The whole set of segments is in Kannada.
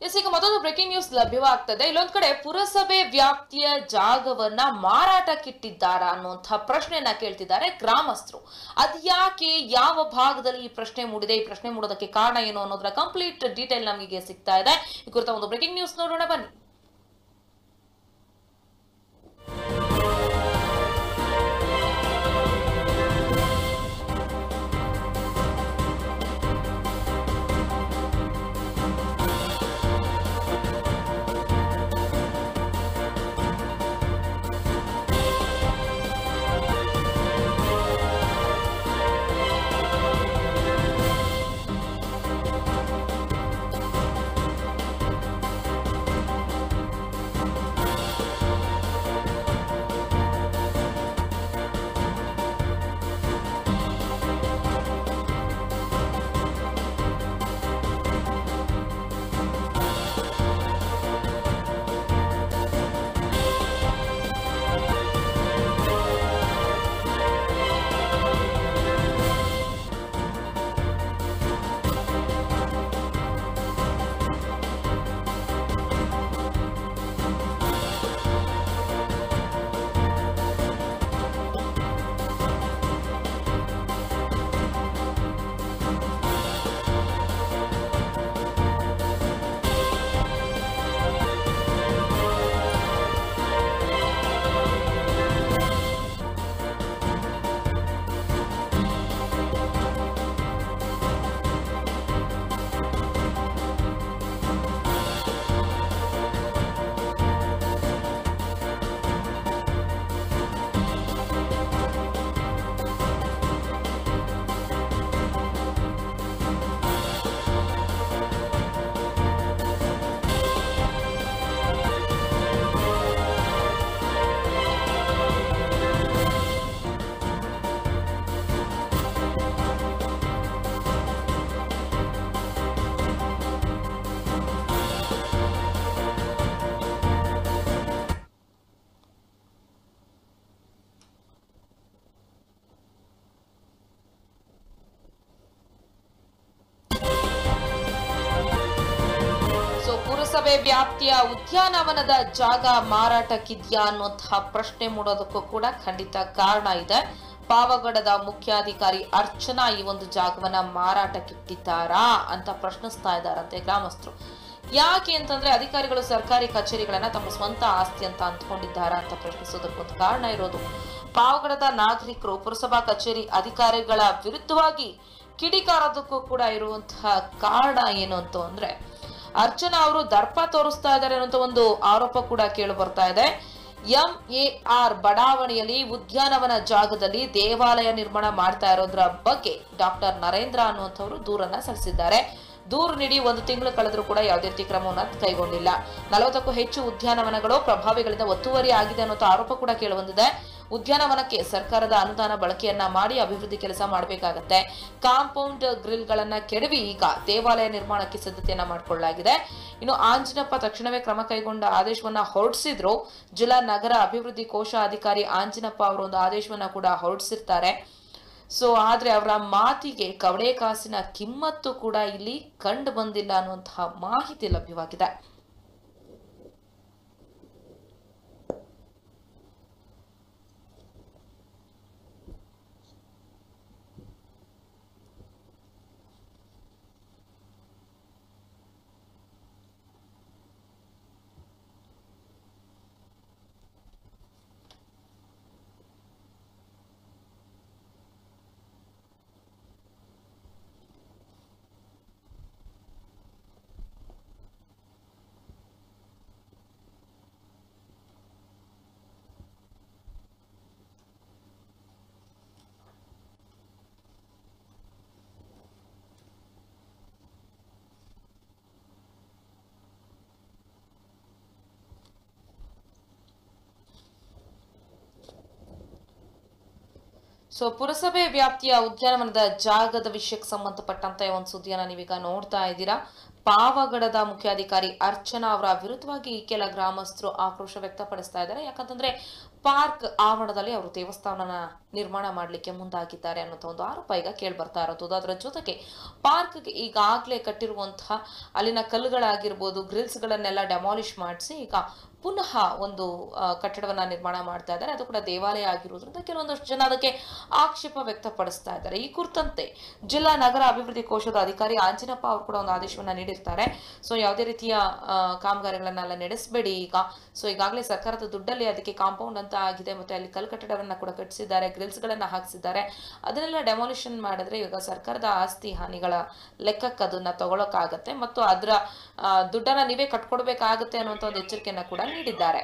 ಎಸ್ ಈಗ ಮತ್ತೊಂದು ಬ್ರೇಕಿಂಗ್ ನ್ಯೂಸ್ ಲಭ್ಯವಾಗ್ತದೆ ಇಲ್ಲೊಂದ್ ಕಡೆ ಪುರಸಭೆ ವ್ಯಾಪ್ತಿಯ ಜಾಗವನ್ನ ಮಾರಾಟಕ್ಕಿಟ್ಟಿದ್ದಾರಾ ಅನ್ನುವಂತಹ ಪ್ರಶ್ನೆಯನ್ನ ಕೇಳ್ತಿದ್ದಾರೆ ಗ್ರಾಮಸ್ಥರು ಅದ್ಯಾಕೆ ಯಾವ ಭಾಗದಲ್ಲಿ ಈ ಪ್ರಶ್ನೆ ಮೂಡಿದೆ ಈ ಪ್ರಶ್ನೆ ಮೂಡೋದಕ್ಕೆ ಕಾರಣ ಏನು ಅನ್ನೋದರ ಕಂಪ್ಲೀಟ್ ಡೀಟೇಲ್ ನಮಗೆ ಸಿಗ್ತಾ ಇದೆ ಈ ಕುರಿತ ಒಂದು ಬ್ರೇಕಿಂಗ್ ನ್ಯೂಸ್ ನೋಡೋಣ ಬನ್ನಿ ಸೊ ಪುರಸಭೆ ವ್ಯಾಪ್ತಿಯ ಉದ್ಯಾನವನದ ಜಾಗ ಮಾರಾಟಕ್ಕಿದ್ಯಾ ಅನ್ನುವಂತಹ ಪ್ರಶ್ನೆ ಮೂಡೋದಕ್ಕೂ ಕೂಡ ಖಂಡಿತ ಕಾರಣ ಇದೆ ಪಾವಗಡದ ಮುಖ್ಯಾಧಿಕಾರಿ ಅರ್ಚನಾ ಈ ಒಂದು ಜಾಗವನ್ನ ಮಾರಾಟಕ್ಕಿಟ್ಟಿದ್ದಾರಾ ಅಂತ ಪ್ರಶ್ನಿಸ್ತಾ ಇದ್ದಾರಂತೆ ಗ್ರಾಮಸ್ಥರು ಯಾಕೆ ಅಂತಂದ್ರೆ ಅಧಿಕಾರಿಗಳು ಸರ್ಕಾರಿ ಕಚೇರಿಗಳನ್ನ ತಮ್ಮ ಸ್ವಂತ ಆಸ್ತಿ ಅಂತ ಅಂದ್ಕೊಂಡಿದ್ದಾರಾ ಅಂತ ಪ್ರಶ್ನಿಸೋದಕ್ಕೊಂದು ಕಾರಣ ಇರೋದು ಪಾವಗಡದ ನಾಗರಿಕರು ಪುರಸಭಾ ಕಚೇರಿ ಅಧಿಕಾರಿಗಳ ವಿರುದ್ಧವಾಗಿ ಕಿಡಿಕಾರೋದಕ್ಕೂ ಕೂಡ ಇರುವಂತಹ ಕಾರಣ ಏನು ಅಂತ ಅಂದ್ರೆ ಅರ್ಚನಾ ಅವರು ದರ್ಪ ತೋರಿಸ್ತಾ ಇದ್ದಾರೆ ಅನ್ನುವಂತ ಒಂದು ಆರೋಪ ಕೂಡ ಕೇಳಿ ಬರ್ತಾ ಇದೆ ಎಂ ಎ ಆರ್ ಬಡಾವಣೆಯಲ್ಲಿ ಉದ್ಯಾನವನ ಜಾಗದಲ್ಲಿ ದೇವಾಲಯ ನಿರ್ಮಾಣ ಮಾಡ್ತಾ ಇರೋದ್ರ ಬಗ್ಗೆ ಡಾಕ್ಟರ್ ನರೇಂದ್ರ ಅನ್ನುವಂಥವ್ರು ದೂರನ್ನ ಸಲ್ಲಿಸಿದ್ದಾರೆ ದೂರು ನೀಡಿ ಒಂದು ತಿಂಗಳು ಕಳೆದರೂ ಕೂಡ ಯಾವುದೇ ರೀತಿ ಕ್ರಮವನ್ನು ಕೈಗೊಂಡಿಲ್ಲ ನಲವತ್ತಕ್ಕೂ ಹೆಚ್ಚು ಉದ್ಯಾನವನಗಳು ಪ್ರಭಾವಿಗಳಿಂದ ಒತ್ತುವರಿ ಆಗಿದೆ ಅನ್ನೋ ಆರೋಪ ಕೂಡ ಕೇಳಿಬಂದಿದೆ ಉದ್ಯಾನವನಕ್ಕೆ ಸರ್ಕಾರದ ಅನುದಾನ ಬಳಕೆಯನ್ನ ಮಾಡಿ ಅಭಿವೃದ್ಧಿ ಕೆಲಸ ಮಾಡಬೇಕಾಗತ್ತೆ ಕಾಂಪೌಂಡ್ ಗ್ರಿಲ್ಗಳನ್ನ ಕೆಡವಿ ಈಗ ದೇವಾಲಯ ನಿರ್ಮಾಣಕ್ಕೆ ಸಿದ್ಧತೆಯನ್ನ ಮಾಡಿಕೊಳ್ಳಲಾಗಿದೆ ಇನ್ನು ಆಂಜಿನಪ್ಪ ತಕ್ಷಣವೇ ಕ್ರಮ ಕೈಗೊಂಡ ಆದೇಶವನ್ನ ಹೊರಡಿಸಿದ್ರು ಜಿಲ್ಲಾ ನಗರ ಅಭಿವೃದ್ಧಿ ಕೋಶ ಅಧಿಕಾರಿ ಆಂಜಿನಪ್ಪ ಅವರು ಒಂದು ಆದೇಶವನ್ನ ಕೂಡ ಹೊರಡಿಸಿರ್ತಾರೆ ಸೊ ಆದ್ರೆ ಅವರ ಮಾತಿಗೆ ಕವಡೆ ಕಾಸಿನ ಕಿಮ್ಮತ್ತು ಕೂಡ ಇಲ್ಲಿ ಕಂಡು ಬಂದಿಲ್ಲ ಅನ್ನುವಂತಹ ಮಾಹಿತಿ ಲಭ್ಯವಾಗಿದೆ ಸೊ ಪುರಸಭೆ ವ್ಯಾಪ್ತಿಯ ಉದ್ಯಾನವನದ ಜಾಗದ ವಿಷಯಕ್ಕೆ ಸಂಬಂಧಪಟ್ಟಂತ ಒಂದು ಸುದ್ದಿಯನ್ನ ನೀವೀಗ ನೋಡ್ತಾ ಇದ್ದೀರಾ ಪಾವಗಡದ ಮುಖ್ಯಾಧಿಕಾರಿ ಅರ್ಚನಾ ಅವರ ವಿರುದ್ಧವಾಗಿ ಕೆಲ ಗ್ರಾಮಸ್ಥರು ಆಕ್ರೋಶ ವ್ಯಕ್ತಪಡಿಸ್ತಾ ಇದ್ದಾರೆ ಯಾಕಂತಂದ್ರೆ ಪಾರ್ಕ್ ಆವರಣದಲ್ಲಿ ಅವರು ದೇವಸ್ಥಾನನ ನಿರ್ಮಾಣ ಮಾಡಲಿಕ್ಕೆ ಮುಂದಾಗಿದ್ದಾರೆ ಅನ್ನೋ ಒಂದು ಆರೋಪ ಈಗ ಕೇಳಿ ಬರ್ತಾ ಇರೋದು ಅದರ ಜೊತೆಗೆ ಪಾರ್ಕ್ಗೆ ಈಗಾಗಲೇ ಕಟ್ಟಿರುವಂತಹ ಅಲ್ಲಿನ ಕಲ್ಲುಗಳಾಗಿರ್ಬೋದು ಗ್ರಿಲ್ಸ್ಗಳನ್ನೆಲ್ಲ ಡೆಮಾಲಿಷ್ ಮಾಡಿಸಿ ಈಗ ಪುನಃ ಒಂದು ಆ, ಕಟ್ಟಡವನ್ನ ನಿರ್ಮಾಣ ಮಾಡ್ತಾ ಇದ್ದಾರೆ ಅದು ಕೂಡ ದೇವಾಲಯ ಆಗಿರೋದ್ರಿಂದ ಕೆಲವೊಂದಷ್ಟು ಜನ ಅದಕ್ಕೆ ಆಕ್ಷೇಪ ವ್ಯಕ್ತಪಡಿಸ್ತಾ ಇದ್ದಾರೆ ಈ ಕುರಿತಂತೆ ಜಿಲ್ಲಾ ನಗರ ಅಭಿವೃದ್ಧಿ ಕೋಶದ ಅಧಿಕಾರಿ ಆಂಜಿನಪ್ಪ ಅವರು ಕೂಡ ಒಂದು ಆದೇಶವನ್ನ ನೀಡಿರ್ತಾರೆ ಸೊ ಯಾವುದೇ ರೀತಿಯ ಆ, ಕಾಮಗಾರಿಗಳನ್ನೆಲ್ಲ ನಡೆಸಬೇಡಿ ಈಗ ಸೊ ಈಗಾಗಲೇ ಸರ್ಕಾರದ ದುಡ್ಡಲ್ಲಿ ಅದಕ್ಕೆ ಕಾಂಪೌಂಡ್ ಅಂತ ಆಗಿದೆ ಮತ್ತೆ ಅಲ್ಲಿ ಕಲ್ ಕಟ್ಟಡವನ್ನ ಕೂಡ ಕಟ್ಟಿಸಿದ್ದಾರೆ ಗ್ರಿಲ್ಸ್ ಗಳನ್ನ ಹಾಕಿಸಿದ್ದಾರೆ ಅದನ್ನೆಲ್ಲ ಡೆಮಾಲಿಷನ್ ಮಾಡಿದ್ರೆ ಈಗ ಸರ್ಕಾರದ ಆಸ್ತಿ ಹಾನಿಗಳ ಲೆಕ್ಕಕ್ಕೆ ಅದನ್ನ ತಗೊಳಕ್ಕಾಗತ್ತೆ ಮತ್ತು ಅದರ ಆ, ದುಡ್ಡನ್ನ ನೀವೇ ಕಟ್ಕೊಡ್ಬೇಕಾಗತ್ತೆ ಅನ್ನುವಂಥ ಒಂದು ಎಚ್ಚರಿಕೆಯನ್ನ ಕೂಡ ನೀಡಿದ್ದಾರೆ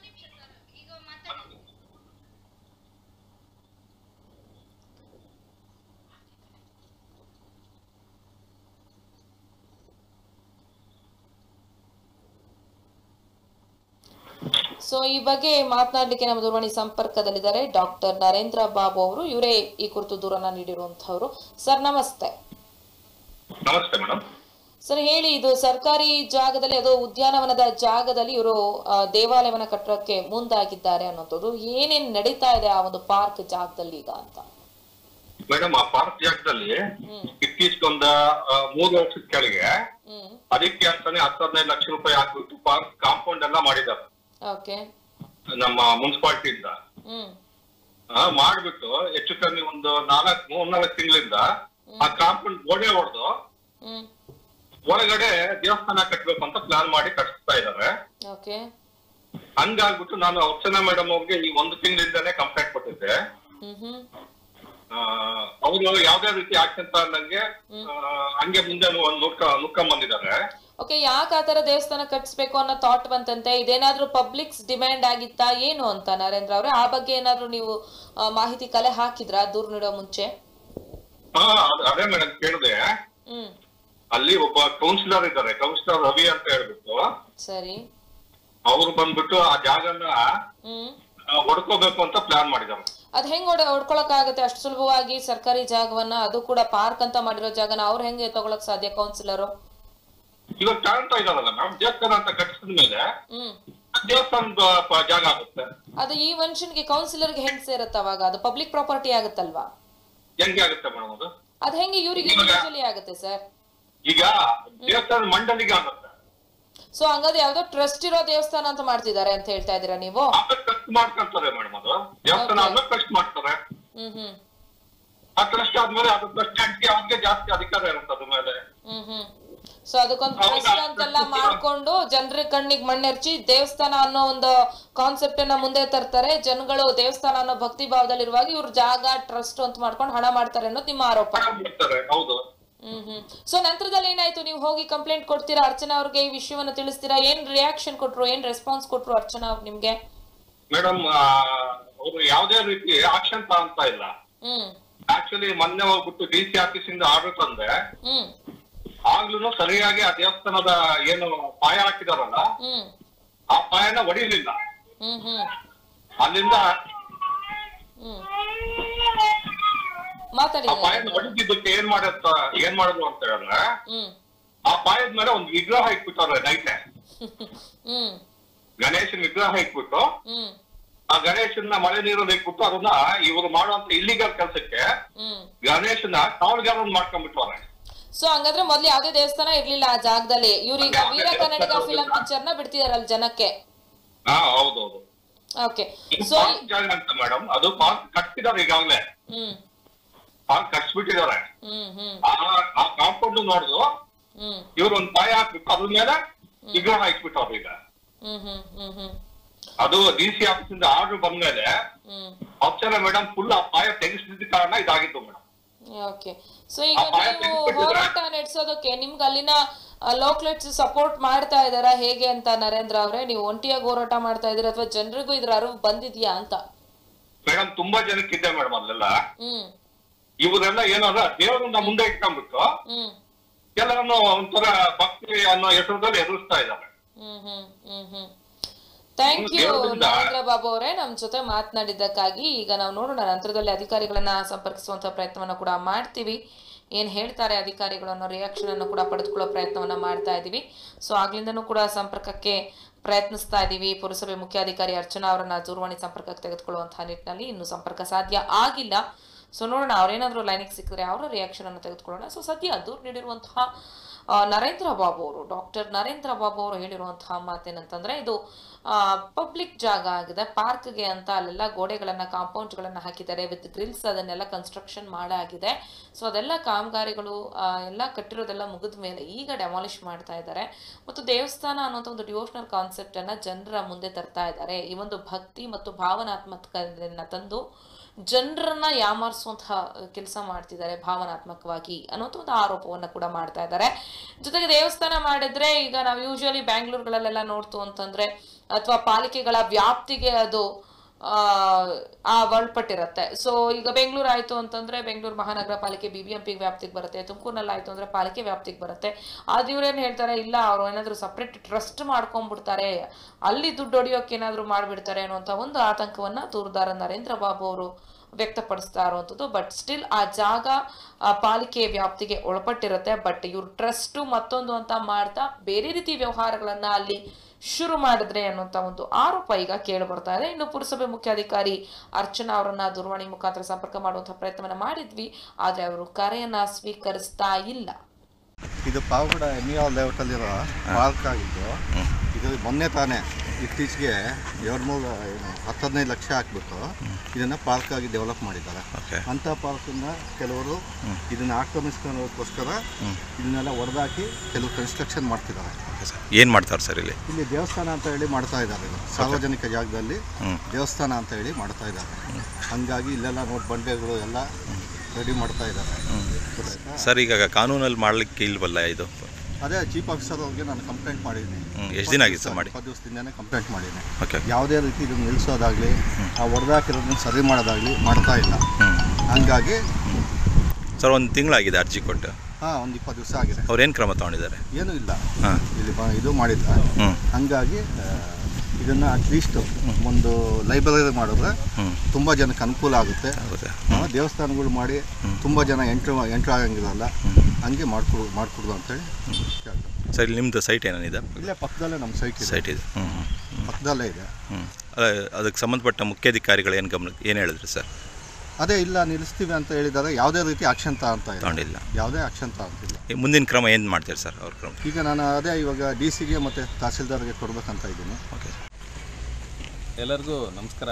ಸೊ ಈ ಬಗ್ಗೆ ಮಾತನಾಡಲಿಕ್ಕೆ ನಮ್ಮ ದೂರವಾಣಿ ಸಂಪರ್ಕದಲ್ಲಿದ್ದಾರೆ ಡಾಕ್ಟರ್ ನರೇಂದ್ರ ಬಾಬು ಅವರು ಇವರೇ ಈ ಕುರಿತು ದೂರನ್ನ ನೀಡಿರುವಂತಹವರು ಸರ್ ನಮಸ್ತೆ ನಮಸ್ತೆ ಮೇಡಮ್ ಸರ್ ಹೇಳಿ ಇದು ಸರ್ಕಾರಿ ಜಾಗದಲ್ಲಿ ಅದು ಉದ್ಯಾನವನದ ಜಾಗದಲ್ಲಿ ಇವರು ದೇವಾಲಯವನ್ನ ಕಟ್ಟೋಕೆ ಮುಂದಾಗಿದ್ದಾರೆ ಅನ್ನೋಂಥದ್ದು ಏನೇನ್ ನಡೀತಾ ಇದೆ ಆ ಒಂದು ಪಾರ್ಕ್ ಜಾಗದಲ್ಲಿ ಈಗ ಅಂತ ಮೇಡಮ್ ಆ ಪಾರ್ಕ್ ಜಾಗದಲ್ಲಿ ಹ್ಮ್ ಇತ್ತೀಚೆಗೆ ಒಂದ ಆ, ಮೂರು ವರ್ಷದ ಕೆಳಗೆ ಹ್ಮ್ ಅದಕ್ಕೆ ಅಂತಾನೆ ಹತ್ತು ಹದಿನೈದು ಲಕ್ಷ ರೂಪಾಯಿ ಹಾಕ್ಬಿಟ್ಟು ಪಾರ್ಕ್ ಕಾಂಪೌಂಡ್ ಎಲ್ಲ ಮಾಡಿದ್ದಾರೆ ಓಕೆ ನಮ್ಮ ಮುನ್ಸಿಪಾಲಿಟಿಯಿಂದ ಹ್ಮ್ ಮಾಡ್ಬಿಟ್ಟು ಹೆಚ್ಚು ಕಮ್ಮಿ ಒಂದು ನಾಲ್ಕು ಮೂರ್ನಾಲ್ಕು ತಿಂಗಳಿಂದ ಆ ಕಾಂಪೌಂಡ್ ಗೋಡೆ ಹೊಡೆದು ಹ್ಮ್ ಒಳಗಡೆ ದೇವಸ್ಥಾನ ಕಟ್ಬೇಕು ಅಂತ ಪ್ಲಾನ್ ಮಾಡಿ ಕಟ್ಟಿಸ್ತಾ ಇದ್ದಾರೆ ಓಕೆ ಹಂಗಾಗ್ಬಿಟ್ಟು ನಾನು ಅರ್ಚನಾ ಮೇಡಮ್ ಅವ್ರಿಗೆ ಈ ಒಂದು ತಿಂಗಳಿಂದಾನೇ ಕಂಪ್ಲೇಂಟ್ ಕೊಟ್ಟಿದ್ದೆ ಹ್ಮ್ ಹ್ಮ್ ಅವರು ಯಾವ್ದೇ ರೀತಿ ಆಕ್ಷನ್ ತಗೊಂಡಂಗೆ ಆ, ಹಂಗೆ ಮುಂದೆ ಒಂದು ನುಕ್ಕ ನುಕ್ಕಂಡ್ ಬಂದಿದ್ದಾರೆ ಓಕೆ ಯಾಕೆ ಆ ತರ ದೇವಸ್ಥಾನ ಕಟ್ಸ್ಬೇಕು ಅನ್ನೋ ಥಾಟ್ ಬಂತಂತೆ ಇದೇನಾದ್ರೂ ಪಬ್ಲಿಕ್ಸ್ ಡಿಮ್ಯಾಂಡ್ ಆಗಿತ್ತಾ ಏನು ಅಂತ ನರೇಂದ್ರ ಅವ್ರೆ ಆ ಬಗ್ಗೆ ಏನಾದ್ರೂ ನೀವು ಆ, ಮಾಹಿತಿ ಕಲೆ ಹಾಕಿದ್ರಾ ದೂರ ನೀಡೋ ಮುಂಚೆ ಹಾ ಅದ್- ಅದೇ ಮೇಡಮ್ ಕೇಳಿದೆ ಹ್ಮ್ ಅಲ್ಲಿ ಒಬ್ಬ ಕೌನ್ಸಿಲರ್ ಇದ್ದಾರೆ ಕೌನ್ಸಿಲರ್ ರವಿ ಅಂತ ಹೇಳ್ಬಿಟ್ಟು ಸರಿ ಅವ್ರು ಬಂದ್ಬಿಟ್ಟು ಆ ಜಾಗನ ಹ್ಮ್ ಆ, ಹೊಡ್ಕೋಬೇಕು ಅಂತ ಪ್ಲಾನ್ ಮಾಡಿದ್ದಾರೆ ಅದ್ ಹೆಂಗ್ ಹೊಡ ಹೊಡ್ಕೊಳಕ್ಕಾಗತ್ತೆ ಅಷ್ಟು ಸುಲಭವಾಗಿ ಸರ್ಕಾರಿ ಜಾಗವನ್ನ ಅದು ಕೂಡ ಪಾರ್ಕ್ ಅಂತ ಮಾಡಿರೋ ಜಾಗನ ಅವ್ರು ಹೆಂಗೆ ತಗೊಳಕ್ ಸಾಧ್ಯ ಕೌನ್ಸಿಲರು ಇವಾಗ ಕಾಣ್ತಾ ಇದಾರಲ್ಲ ಮ್ಯಾಮ್ ದೇವಸ್ಥಾನ ಅಂತ ಕಟ್ಟಿಸಿದ ಮೇಲೆ ಹ್ಮ್ ದೇವಸ್ಥಾನದ ಪ- ಜಾಗ ಆಗುತ್ತೆ ಅದು ಈ ಮನುಷ್ಯನ್ಗೆ ಕೌನ್ಸಿಲರ್ಗೆ ಹೆಂಗ್ ಸೇರತ್ತ ಅವಾಗ ಅದು ಪಬ್ಲಿಕ್ ಪ್ರಾಪರ್ಟಿ ಆಗುತ್ತಲ್ವಾ ಹೆಂಗೆ ಆಗುತ್ತೆ ಮೇಡಮ್ ಅದು ಅದ್ ಹೆಂಗೆ ಇವ್ರಿಗೆ ಇಂಡಿವಿಜುವಲಿ ಆಗುತ್ತೆ ಸರ್ ಈಗ ದೇವಸ್ಥಾನ ಮಂಡಳಿಗೆ ಆಗುತ್ತೆ ಸೊ ಹಂಗಾದ್ರೆ ಯಾವ್ದೋ ಟ್ರಸ್ಟ್ ಇರೋ ದೇವಸ್ಥಾನ ಅಂತ ಮಾಡ್ತಿದ್ದಾರೆ ಅಂತ ಹೇಳ್ತಾ ಇದೀರಾ ನೀವು ಆಮೇಲೆ ಖರ್ಚು ಮಾಡ್ಕೊಂತಾರೆ ಮೇಡಮ್ ಅದು ದೇವಸ್ಥಾನ Okay. ಆದ್ಮೇಲೆ ಖರ್ಚು ಮಾಡ್ತಾರೆ ಹ್ಮ್ ಹ್ಮ್ ಆ ಟ್ರಸ್ಟ್ ಆದ್ಮೇಲೆ ಅದು ಟ್ರಸ್ಟ್ ಅವ್ರಿಗೆ ಜಾಸ್ತಿ ಅಧಿಕಾರ ಇರುತ್ತೆ ಅದ್ರ ಮೇಲೆ ಹ್ಮ್ ಹ್ಮ್ ಸೊ ಅದಕ್ಕೊಂದು ಟ್ರಸ್ಟ್ ಅಂತೆಲ್ಲ ಮಾಡ್ಕೊಂಡು ಜನರ ಕಣ್ಣಿಗೆ ಮಣ್ಣೆರ್ಚಿ ದೇವಸ್ಥಾನ ಅನ್ನೋ ಒಂದು ಕಾನ್ಸೆಪ್ಟ್ ಅನ್ನ ಮುಂದೆ ತರ್ತಾರೆ ಜನಗಳು ದೇವಸ್ಥಾನ ಅನ್ನೋ ಭಕ್ತಿ ಭಾವದಲ್ಲಿರುವಾಗ ಇವ್ರ ಜಾಗ ಟ್ರಸ್ಟ್ ಅಂತ ಮಾಡ್ಕೊಂಡು ಹಣ ಮಾಡ್ತಾರೆ ಅನ್ನೋದು ನಿಮ್ಮ ಆರೋಪ ಹಣ ಮಾಡ್ತಾರೆ ಹೌದು ಹ್ಮ್ ಹ್ಮ್ ಸೊ ನಂತರದಲ್ಲಿ ಏನಾಯ್ತು ನೀವು ಹೋಗಿ ಕಂಪ್ಲೇಂಟ್ ಕೊಡ್ತೀರಾ ಅರ್ಚನಾ ಅವ್ರಿಗೆ ಈ ವಿಷಯವನ್ನ ತಿಳಿಸ್ತೀರಾ ಏನ್ ರಿಯಾಕ್ಷನ್ ಕೊಟ್ರು ಏನ್ ರೆಸ್ಪಾನ್ಸ್ ಕೊಟ್ರು ಅರ್ಚನಾ ಅವ್ರು ನಿಮ್ಗೆ ಮೇಡಮ್ ಅವರು ಯಾವುದೇ ರೀತಿ ಆಕ್ಷನ್ ತಗೊಂತ ಇಲ್ಲ ಹ್ಮ್ ಆಕ್ಚುಲಿ ಮೊನ್ನೆ ಹೋಗ್ಬಿಟ್ಟು ಡಿ ಸಿ ಆಫೀಸ್ ಇಂದ ಆರ್ಡರ್ ತಂದೆ ಹ್ಮ್ ಆಗ್ಲೂ ಸರಿಯಾಗಿ ಆ ದೇವಸ್ಥಾನದ ಏನು ಪಾಯ ಹಾಕಿದಾರಲ್ಲ ಹ್ಮ್ ಆ ಪಾಯನ ಹೊಡಿಲಿಲ್ಲ ಹ್ಮ್ ಹ್ಮ್ ಅಲ್ಲಿಂದ ಹ್ಮ್ ಮಾತಾಡಿ ಆ ಪಾಯನ ಹೊಡಿದಿದ್ದಕ್ಕೆ ಏನ್ ಮಾಡತ್ತ ಏನ್ ಮಾಡಿದ್ರು ಅಂತ ಹೇಳಿದ್ರೆ ಹ್ಮ್ ಆ ಪಾಯದ ಮೇಲೆ ಒಂದು ವಿಗ್ರಹ ಇಟ್ಬಿಟ್ಟಾರೆ ನೈಟೆ ಹ್ಮ್ ಗಣೇಶನ್ ವಿಗ್ರಹ ಇಟ್ಬಿಟ್ಟು ಹ್ಮ್ ಆ ಗಣೇಶನ್ನ ಮಳೆ ನೀರಲ್ಲಿ ಇಟ್ಬಿಟ್ಟು ಅದನ್ನ ಇವರು ಮಾಡುವಂತ ಇಲ್ಲಿಗಲ್ ಕೆಲಸಕ್ಕೆ ಹ್ಮ್ ಗಣೇಶನ ಕಾವಲ್ಗಾರ ಮಾಡ್ಕೊಂಡ್ಬಿಟ್ಟವ್ರೆ ಸೊ ಹಂಗಾದ್ರೆ ಮೊದ್ಲು ಯಾವ್ದೇ ದೇವಸ್ಥಾನ ಇರ್ಲಿಲ್ಲ ಆ ಜಾಗದಲ್ಲಿ ಇವ್ರೀಗ ವೀರ ಕನ್ನಡಿಗ ಫಿಲಂ ಪಿಕ್ಚರ್ ನ ಬಿಡ್ತಿದಾರಲ್ಲ ಜನಕ್ಕೆ ಹಾ ಹೌದೌದು ಓಕೆ ಇದು ಸೊ ಪಾರ್ಕ್ ಜಾಗ ಅಂತ ಮೇಡಮ್ ಅದು ಪಾರ್ಕ್ ಕಟ್ತಿದಾರೆ ಈಗಾಗಲೇ ಹ್ಮ್ ಪಾರ್ಕ್ ಕಟ್ಸ್ಬಿಟ್ಟಿದ್ದಾರೆ ಹ್ಮ್ ಹ್ಮ್ ಆ ಆ ಕಾಂಪೌಂಡ್ ನೋಡಿದ್ರು ಹ್ಮ್ ಇವ್ರು ಒಂದ್ ಪಾಯ ಹಾಕ್ಬಿಟ್ಟು ಅದ್ರ ಮೇಲೆ ವಿಗ್ರಹ ಇಟ್ಬಿಟ್ಟವ್ರು ಈಗ ಹ್ಮ್ ಹ್ಮ್ ಹ್ಮ್ ಹ್ಮ್ ಅದು ಡಿ ಸಿ ಆಫೀಸ್ ಇಂದ ಆರ್ಡರ್ ಬಂದ್ಮೇಲೆ ಹ್ಮ್ ಅಪ್ಸರ ಮೇಡಮ್ ಫುಲ್ ಆ ಪಾಯ ತೆಗೆಸಿದ ಕಾರಣ ಇದಾಗಿತ್ತು ಮೇಡಮ್ ಓಕೆ ಸೊ ಈಗ ಆ ಪಾಯ ನೀವು ತೆಗ್ದ್ಬಿಟ್ಟಿದ್ರೆ- ಹೋರಾಟ ನಡೆಸೋದಕ್ಕೆ ನಿಮ್ಗೆ ಅಲ್ಲಿನ ಲೋಕ್ಲೆಟ್ಸ್ ಸಪೋರ್ಟ್ ಮಾಡ್ತಾ ಇದಾರಾ ಹೇಗೆ ಅಂತ ನರೇಂದ್ರ ಅವ್ರೆ ನೀವು ಒಂಟಿಯಾಗಿ ಹೋರಾಟ ಮಾಡ್ತಾ ಇದೀರಾ ಅಥವಾ ಜನರಿಗೂ ಇದ್ರ ಅರಿವು ಬಂದಿದ್ಯಾ ಅಂತ ಮೇಡಮ್ ತುಂಬಾ ಜನಕ್ಕಿದೆ ಮೇಡಮ್ ಅಲ್ಲೆಲ್ಲ ಹ್ಮ್ ಇವರೆಲ್ಲ ಏನಾದ್ರ ದೇವರನ್ನ ಮುಂದೆ ಇಟ್ಕೊಂಡ್ಬಿಟ್ಟು ಹ್ಮ್ ಎಲ್ಲರನ್ನು ಒಂಥರ ಭಕ್ತಿ ಅನ್ನೋ ಹೆಸರದಲ್ಲಿ ಎದುರಿಸ್ತಾ ಇದ್ದಾರೆ ಹ್ಮ್ ಹ್ಮ್ ಹ್ಮ್ ಹ್ಮ್ ಥ್ಯಾಂಕ್ ಯು ದೇವರಿಂದ- ನರೇಂದ್ರ ಬಾಬು ಅವರೇ ನಮ್ಮ ಜೊತೆ ಮಾತನಾಡಿದ್ದಕ್ಕಾಗಿ ಈಗ ನಾವು ನೋಡೋಣ ನಂತರದಲ್ಲಿ ಅಧಿಕಾರಿಗಳನ್ನ ಸಂಪರ್ಕಿಸುವಂತ ಪ್ರಯತ್ನವನ್ನ ಕೂಡ ಮಾಡ್ತೀವಿ ಏನು ಹೇಳ್ತಾರೆ ಅಧಿಕಾರಿಗಳು ಅನ್ನೋ ರಿಯಾಕ್ಷನ್ ಅನ್ನು ಕೂಡ ಪಡೆದುಕೊಳ್ಳೋ ಪ್ರಯತ್ನವನ್ನ ಮಾಡ್ತಾ ಇದ್ದೀವಿ ಸೊ ಆಗ್ಲಿಂದನೂ ಕೂಡ ಸಂಪರ್ಕಕ್ಕೆ ಪ್ರಯತ್ನಿಸ್ತಾ ಇದ್ದೀವಿ ಪುರಸಭೆ ಮುಖ್ಯಾಧಿಕಾರಿ ಅರ್ಚನಾ ಅವರನ್ನ ದೂರವಾಣಿ ಸಂಪರ್ಕಕ್ಕೆ ತೆಗೆದುಕೊಳ್ಳುವಂತಹ ನಿಟ್ಟಿನಲ್ಲಿ ಇನ್ನು ಸಂಪರ್ಕ ಸಾಧ್ಯ ಆಗಿಲ್ಲ ಸೊ ನೋಡೋಣ ಅವ್ರೇನಾದರೂ ಲೈನಿಗೆ ಸಿಕ್ಕಿದ್ರೆ ಅವರ ರಿಯಾಕ್ಷನ್ ಅನ್ನು ತೆಗೆದುಕೊಳ್ಳೋಣ ಸೊ ಸದ್ಯ ದೂರು ನೀಡಿರುವಂತಹ ಆ, ನರೇಂದ್ರ ಬಾಬು ಅವರು ಡಾಕ್ಟರ್ ನರೇಂದ್ರ ಬಾಬು ಅವರು ಹೇಳಿರುವಂತಹ ಮಾತೇನಂತಂದ್ರೆ ಇದು ಪಬ್ಲಿಕ್ ಜಾಗ ಆಗಿದೆ ಪಾರ್ಕ್ಗೆ ಅಂತ ಅಲ್ಲೆಲ್ಲ ಗೋಡೆಗಳನ್ನ ಕಾಂಪೌಂಡ್ಗಳನ್ನ ಹಾಕಿದ್ದಾರೆ ವಿತ್ ಗ್ರಿಲ್ಸ್ ಅದನ್ನೆಲ್ಲ ಕನ್ಸ್ಟ್ರಕ್ಷನ್ ಮಾಡಾಗಿದೆ ಸೊ ಅದೆಲ್ಲ ಕಾಮಗಾರಿಗಳು ಆ, ಎಲ್ಲ ಕಟ್ಟಿರೋದೆಲ್ಲ ಮುಗಿದ ಮೇಲೆ ಈಗ ಡೆಮಾಲಿಷ್ ಮಾಡ್ತಾ ಇದ್ದಾರೆ ಮತ್ತು ದೇವಸ್ಥಾನ ಅನ್ನೋಂಥ ಒಂದು ಡಿವೋಷನಲ್ ಕಾನ್ಸೆಪ್ಟ್ ಅನ್ನ ಜನರ ಮುಂದೆ ತರ್ತಾ ಇದ್ದಾರೆ ಈ ಒಂದು ಭಕ್ತಿ ಮತ್ತು ಭಾವನಾತ್ಮಕತೆಯನ್ನ ತಂದು ಜನರನ್ನ ಯಾಮಾರಿಸುವಂತಹ ಕೆಲಸ ಮಾಡ್ತಿದ್ದಾರೆ ಭಾವನಾತ್ಮಕವಾಗಿ ಅನ್ನೋದು ಒಂದು ಆರೋಪವನ್ನ ಕೂಡ ಮಾಡ್ತಾ ಇದ್ದಾರೆ ಜೊತೆಗೆ ದೇವಸ್ಥಾನ ಮಾಡಿದ್ರೆ ಈಗ ನಾವು ಯೂಶುವಲಿ ಬ್ಯಾಂಗ್ಳೂರ್ಗಳಲ್ಲೆಲ್ಲ ನೋಡ್ತು ಅಂತಂದ್ರೆ ಅಥವಾ ಪಾಲಿಕೆಗಳ ವ್ಯಾಪ್ತಿಗೆ ಅದು ಆ ಆ ಒಳಪಟ್ಟಿರುತ್ತೆ ಸೊ ಈಗ ಬೆಂಗಳೂರು ಆಯ್ತು ಅಂತಂದ್ರೆ ಬೆಂಗಳೂರು ಮಹಾನಗರ ಪಾಲಿಕೆ ಬಿ ಬಿ ಎಂ ಪಿ ವ್ಯಾಪ್ತಿಗೆ ಬರುತ್ತೆ ತುಮಕೂರಿನಲ್ಲಿ ಆಯ್ತು ಅಂದ್ರೆ ಪಾಲಿಕೆ ವ್ಯಾಪ್ತಿಗೆ ಬರುತ್ತೆ ಅದು ಇವ್ರೇನ್ ಹೇಳ್ತಾರೆ ಇಲ್ಲ ಅವ್ರು ಏನಾದ್ರು ಸಪ್ರೇಟ್ ಟ್ರಸ್ಟ್ ಮಾಡ್ಕೊಂಡ್ಬಿಡ್ತಾರೆ ಅಲ್ಲಿ ದುಡ್ಡು ಹೊಡಿಯೋಕೆ ಏನಾದ್ರು ಮಾಡ್ಬಿಡ್ತಾರೆ ಅನ್ನುವಂಥ ಒಂದು ಆತಂಕವನ್ನ ದೂರದಾರ ನರೇಂದ್ರ ಬಾಬು ಅವರು ವ್ಯಕ್ತಪಡಿಸ್ತಾ ಇರುವಂಥದ್ದು ಬಟ್ ಸ್ಟಿಲ್ ಆ ಜಾಗ ಆ ಪಾಲಿಕೆ ವ್ಯಾಪ್ತಿಗೆ ಒಳಪಟ್ಟಿರುತ್ತೆ ಬಟ್ ಇವ್ರು ಟ್ರಸ್ಟ್ ಮತ್ತೊಂದು ಅಂತ ಮಾಡ್ತಾ ಬೇರೆ ರೀತಿ ವ್ಯವಹಾರಗಳನ್ನ ಅಲ್ಲಿ ಶುರು ಮಾಡಿದ್ರೆ ಅನ್ನುವಂಥ ಒಂದು ಆರೋಪ ಈಗ ಕೇಳಿ ಬರ್ತಾ ಇದೆ ಇನ್ನು ಪುರಸಭೆ ಮುಖ್ಯಾಧಿಕಾರಿ ಅರ್ಚನಾ ಅವರನ್ನ ದೂರವಾಣಿ ಮುಖಾಂತರ ಸಂಪರ್ಕ ಮಾಡುವಂತಹ ಪ್ರಯತ್ನವನ್ನ ಮಾಡಿದ್ವಿ ಆದ್ರೆ ಅವರು ಕರೆಯನ್ನ ಸ್ವೀಕರಿಸ್ತಾ ಇಲ್ಲ ಇದು ಪಾವಗಡ ಎಮ್ ಇ ಆಲ್ ಲೇಔಟಲ್ಲಿರೋ ಪಾರ್ಕ್ ಆಗಿದ್ದು ಇದು ಮೊನ್ನೆ ತಾನೇ ಇತ್ತೀಚೆಗೆ ಎರಡು ಮೂರು ಏನು ಹತ್ತು ಹದಿನೈದು ಲಕ್ಷ ಹಾಕ್ಬಿಟ್ಟು ಇದನ್ನು ಪಾರ್ಕ್ ಆಗಿ ಡೆವಲಪ್ ಮಾಡಿದ್ದಾರೆ ಓಕೆ ಅಂಥ ಪಾರ್ಕನ್ನು ಕೆಲವರು ಇದನ್ನು ಆಕ್ರಮಿಸ್ಕೊಳ್ಳೋದಕ್ಕೋಸ್ಕರ ಇದನ್ನೆಲ್ಲ ಹೊಡೆದಾಕಿ ಕೆಲವು ಕನ್ಸ್ಟ್ರಕ್ಷನ್ ಮಾಡ್ತಿದ್ದಾರೆ ಓಕೆ ಸರ್ ಏನು ಮಾಡ್ತಾರೆ ಸರ್ ಇಲ್ಲಿ ಇಲ್ಲಿ ದೇವಸ್ಥಾನ ಅಂತ ಹೇಳಿ ಮಾಡ್ತಾ ಇದ್ದಾರೆ ಇದು ಸಾರ್ವಜನಿಕ ಜಾಗದಲ್ಲಿ ಹ್ಮ್. ದೇವಸ್ಥಾನ ಅಂತ ಹೇಳಿ ಮಾಡ್ತಾ ಇದ್ದಾರೆ ಹಂಗಾಗಿ ಇಲ್ಲೆಲ್ಲ ನೋಡಿ ಬಂಡೆಗಳು ಎಲ್ಲ ರೆಡಿ ಮಾಡ್ತಾ ಇದ್ದಾರೆ ಗೊತ್ತಾಯ್ತಾ? ಸರ್ ಈಗ ಕಾನೂನಲ್ಲಿ ಮಾಡಲಿಕ್ಕೆ ಇಲ್ವಲ್ಲ ಇದು ಅದೇ ಚೀಫ್ ಆಫೀಸರ್ ಅವ್ರಿಗೆ ನಾನು ಕಂಪ್ಲೇಂಟ್ ಮಾಡಿದ್ದೀನಿ ಹ್ಮ್. ಎಷ್ಟ್ ದಿನ ಆಗಿತ್ತು ಸರ್ ಮಾಡಿ? ಇಪ್ಪತ್ತು ದಿವಸದಿಂದನೇ ಕಂಪ್ಲೇಂಟ್ ಮಾಡಿದ್ದೀನಿ ಓಕೆ ಯಾವುದೇ ರೀತಿ ಇದನ್ನು ನಿಲ್ಲಿಸೋದಾಗಲಿ ಆ ಹೊಡೆದಾಕಿರೋದನ್ನ ಸರಿ ಮಾಡೋದಾಗಲಿ ಮಾಡ್ತಾ ಇಲ್ಲ ಹ್ಞೂ ಹಂಗಾಗಿ ಸರ್ ಒಂದು ತಿಂಗಳಾಗಿದೆ ಅರ್ಜಿ ಕೊಟ್ಟು ಹಾಂ ಒಂದು ಇಪ್ಪತ್ತು ದಿವಸ ಆಗಿದೆ ಅವ್ರು ಏನು ಕ್ರಮ ತೊಗೊಂಡಿದ್ದಾರೆ ಏನೂ ಇಲ್ಲ ಹಾಂ ಇಲ್ಲಿ ಬ ಇದು ಮಾಡಿಲ್ಲ ಹ್ಞೂ ಹಂಗಾಗಿ ಇದನ್ನು ಅಟ್ಲೀಸ್ಟ್ ಒಂದು ಲೈಬ್ರರಿ ಮಾಡಿದ್ರೆ ಹ್ಞೂ ತುಂಬ ಜನಕ್ಕೆ ಅನುಕೂಲ ಆಗುತ್ತೆ ಹೌದಾ ಆ, ದೇವಸ್ಥಾನಗಳು ಮಾಡಿ ತುಂಬ ಜನ ಎಂಟ್ರ್ ಎಂಟ್ರ್ ಆಗಂಗಿರಲ್ಲ ಹಂಗೆ ಮಾಡ್ಕೊಡು ಮಾಡ್ಕೊಡ್ದು ಅಂತೇಳಿ ಕೇಳ್ದೆ. ಸರ್ ಇಲ್ಲಿ ನಿಮ್ಮದು ಸೈಟ್ ಏನೇನಿದೆ ಇಲ್ಲೇ ಪಕ್ಕದಲ್ಲೇ ನಮ್ಮ ಸೈಟ್ ಇದೆ ಸೈಟ್ ಇದೆ ಹ್ಞೂ ಹ್ಞೂ ಪಕ್ಕದಲ್ಲೇ ಇದೆ ಹ್ಞೂ ಅಲ್ಲ ಅದಕ್ಕೆ ಸಂಬಂಧಪಟ್ಟ ಮುಖ್ಯಾಧಿಕಾರಿಗಳು ಏನು ಗಮನ ಏನು ಹೇಳಿದ್ರು ಸರ್ ಅದೇ ಇಲ್ಲ ನಿಲ್ಲಿಸ್ತೀವಿ ಅಂತ ಹೇಳಿದಾಗ ಯಾವುದೇ ರೀತಿ ಆಕ್ಷನ್ ಅಂತ ಇಲ್ಲ ತಗೊಂಡಿಲ್ಲ ಯಾವುದೇ ಆಕ್ಷನ್ ಅಂತಿಲ್ಲ ಈ ಮುಂದಿನ ಕ್ರಮ ಏನು ಮಾಡ್ತೀರಿ ಸರ್ ಅವ್ರ ಕ್ರಮ ಈಗ ನಾನು ಅದೇ ಇವಾಗ ಡಿ ಸಿಗೆ ಮತ್ತು ತಹಸೀಲ್ದಾರ್ಗೆ ಕೊಡ್ಬೇಕಂತ ಇದ್ದೀನಿ ಓಕೆ ಎಲ್ಲರಿಗೂ ನಮಸ್ಕಾರ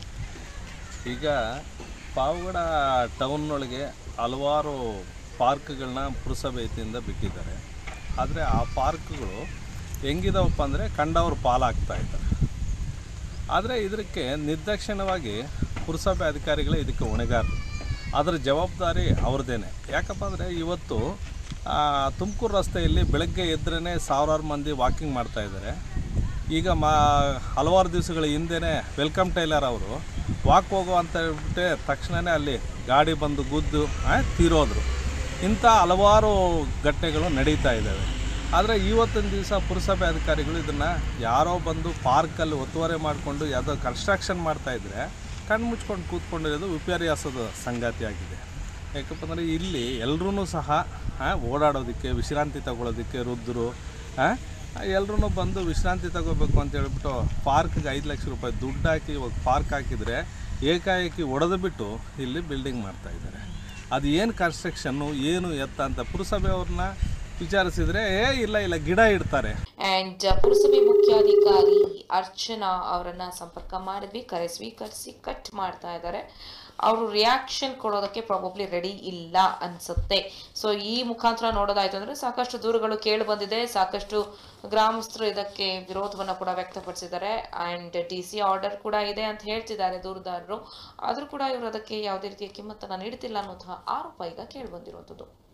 ಈಗ ಪಾವಗಡ ಟೌನ್ನೊಳಗೆ ಹಲವಾರು ಪಾರ್ಕ್ಗಳನ್ನ ಪುರಸಭೆ ವತಿಯಿಂದ ಬಿಟ್ಟಿದ್ದಾರೆ ಆದರೆ ಆ ಪಾರ್ಕ್ಗಳು ಹೆಂಗಿದಾವಪ್ಪ ಅಂದರೆ ಕಂಡವರು ಪಾಲಾಗ್ತಾ ಇದ್ದಾರೆ ಆದರೆ ಇದಕ್ಕೆ ನಿರ್ದಾಕ್ಷಿಣ್ಯವಾಗಿ ಪುರಸಭೆ ಅಧಿಕಾರಿಗಳೇ ಇದಕ್ಕೆ ಹೊಣೆಗಾರರು ಅದರ ಜವಾಬ್ದಾರಿ ಅವ್ರದ್ದೇನೆ ಯಾಕಪ್ಪ ಅಂದರೆ ಇವತ್ತು ತುಮಕೂರು ರಸ್ತೆಯಲ್ಲಿ ಬೆಳಗ್ಗೆ ಎದ್ರೇ ಸಾವಿರಾರು ಮಂದಿ ವಾಕಿಂಗ್ ಮಾಡ್ತಾ ಇದ್ದಾರೆ ಈಗ ಮಾ ಹಲವಾರು ದಿವಸಗಳ ಹಿಂದೆನೇ ವೆಲ್ಕಮ್ ಟೈಲರ್ ಅವರು ವಾಕ್ ಹೋಗೋ ಅಂತ ಹೇಳ್ಬಿಟ್ಟೆ ತಕ್ಷಣವೇ ಅಲ್ಲಿ ಗಾಡಿ ಬಂದು ಗುದ್ದು ಆ, ತೀರೋದ್ರು ಇಂಥ ಹಲವಾರು ಘಟನೆಗಳು ನಡೀತಾ ಇದ್ದಾವೆ ಆದರೆ ಇವತ್ತಿನ ದಿವಸ ಪುರಸಭೆ ಅಧಿಕಾರಿಗಳು ಇದನ್ನು ಯಾರೋ ಬಂದು ಪಾರ್ಕಲ್ಲಿ ಒತ್ತುವರಿ ಮಾಡಿಕೊಂಡು ಯಾವುದೋ ಕನ್ಸ್ಟ್ರಕ್ಷನ್ ಮಾಡ್ತಾ ಇದ್ರೆ ಕಣ್ಣು ಮುಚ್ಕೊಂಡು ಕೂತ್ಕೊಂಡಿರೋದು ವಿಪರ್ಯಾಸದ ಸಂಗತಿಯಾಗಿದೆ ಯಾಕಪ್ಪ ಅಂದರೆ ಇಲ್ಲಿ ಎಲ್ಲರೂ ಸಹ ಆ, ಓಡಾಡೋದಕ್ಕೆ ವಿಶ್ರಾಂತಿ ತಗೊಳ್ಳೋದಕ್ಕೆ ವೃದ್ಧರು ಎಲ್ಲರೂ ಬಂದು ವಿಶ್ರಾಂತಿ ತಗೋಬೇಕು ಅಂತ ಹೇಳ್ಬಿಟ್ಟು ಪಾರ್ಕ್ಗೆ ಐದು ಲಕ್ಷ ರೂಪಾಯಿ ದುಡ್ಡು ಹಾಕಿ ಇವಾಗ ಪಾರ್ಕ್ ಹಾಕಿದರೆ ಏಕಾಏಕಿ ಒಡೆದು ಬಿಟ್ಟು ಇಲ್ಲಿ ಬಿಲ್ಡಿಂಗ್ ಮಾಡ್ತಾ ಇದ್ದಾರೆ ಅದು ಏನು ಕನ್ಸ್ಟ್ರಕ್ಷನ್ನು ಏನು ಎತ್ತ ಅಂತ ಪುರಸಭೆಯವ್ರನ್ನ ವಿಚಾರಿಸಿದರೆ ಏ ಇಲ್ಲ ಇಲ್ಲ ಗಿಡ ಇಡ್ತಾರೆ ಅಂಡ್ ಪುರಸಭೆ ಮುಖ್ಯಾಧಿಕಾರಿ ಅರ್ಚನಾ ಅವರನ್ನ ಸಂಪರ್ಕ ಮಾಡಿದ್ವಿ ಕರೆ ಸ್ವೀಕರಿಸಿ ಕಟ್ ಮಾಡ್ತಾ ಇದ್ದಾರೆ ಅವರು ರಿಯಾಕ್ಷನ್ ಕೊಡೋದಕ್ಕೆ ಪ್ರಾಬಬ್ಲಿ ರೆಡಿ ಇಲ್ಲ ಅನ್ಸುತ್ತೆ ಸೊ ಈ ಮುಖಾಂತರ ನೋಡೋದಾಯ್ತು ಅಂದ್ರೆ ಸಾಕಷ್ಟು ದೂರುಗಳು ಕೇಳಿ ಬಂದಿದೆ ಸಾಕಷ್ಟು ಗ್ರಾಮಸ್ಥರು ಇದಕ್ಕೆ ವಿರೋಧವನ್ನ ಕೂಡ ವ್ಯಕ್ತಪಡಿಸಿದ್ದಾರೆ ಅಂಡ್ ಡಿ ಸಿ ಆರ್ಡರ್ ಕೂಡ ಇದೆ ಅಂತ ಹೇಳ್ತಿದ್ದಾರೆ ದೂರುದಾರರು ಆದ್ರೂ ಕೂಡ ಇವರು ಅದಕ್ಕೆ ಯಾವುದೇ ರೀತಿಯ ಕಿಮ್ಮತ್ತನ್ನ ನೀಡುತ್ತಿಲ್ಲ ಅನ್ನೋಂತಹ ಆರೋಪ ಈಗ ಕೇಳಿ ಬಂದಿರುವಂಥದ್ದು